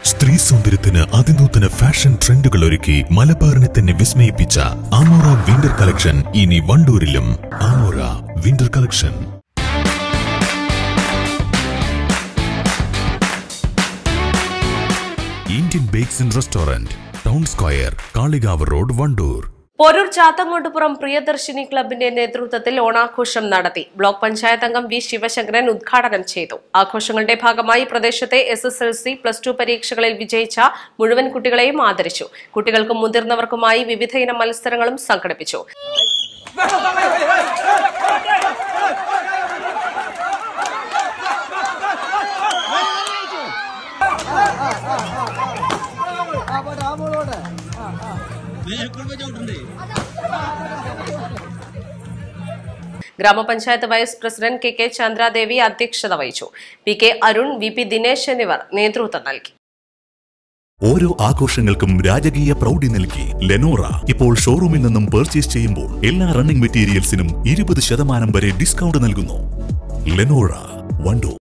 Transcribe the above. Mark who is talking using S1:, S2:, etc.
S1: സ്ത്രീ സൗന്ദര്യത്തിന് അതിനൂതന ഫാഷൻ ട്രെൻഡുകൾ ഒരുക്കി മലബാറിനെ തന്നെ വിസ്മയിപ്പിച്ച ആമോറ വിന്റർ കളക്ഷൻ ഇനി വണ്ടൂരിലും Amora winter collection
S2: Indian bakes and restaurant town square Kalikavu road Wandoor
S3: Poroor Chathankottupuram Priyadarshini ക്ലബിന്റെ നേതൃത്വത്തിൽ ഓണാഘോഷം നടത്തി ബ്ലോക്ക് പഞ്ചായത്ത് അംഗം വി ശിവശങ്കരൻ ഉദ്ഘാടനം ചെയ്തു ആഘോഷങ്ങളുടെ ഭാഗമായി പ്രദേശത്തെ S S L C plus two പരീക്ഷകളിൽ വിജയിച്ച മുഴുവൻ കുട്ടികളെയും ആദരിച്ചു കുട്ടികൾക്കും മുതിർന്നവർക്കുമായി വിവിധയിനം മത്സരങ്ങളും സംഘടിപ്പിച്ചു ഗ്രാമപഞ്ചായത്ത് vice president K K Chandradevi അധ്യക്ഷത വഹിച്ചു P K Arun V P Dinesh എന്നിവർ നേതൃത്വം നൽകി
S2: ഓരോ ആഘോഷങ്ങൾക്കും രാജകീയ പ്രൗഢി നൽകി ലെനോറ ഇപ്പോൾ ഷോറൂമിൽ നിന്നും പർച്ചേസ് ചെയ്യുമ്പോൾ എല്ലാ റണ്ണിംഗ് മെറ്റീരിയൽസിനും ഇരുപത് ശതമാനം വരെ ഡിസ്കൗണ്ട് നൽകുന്നു ലെനോറ വണ്ടൂർ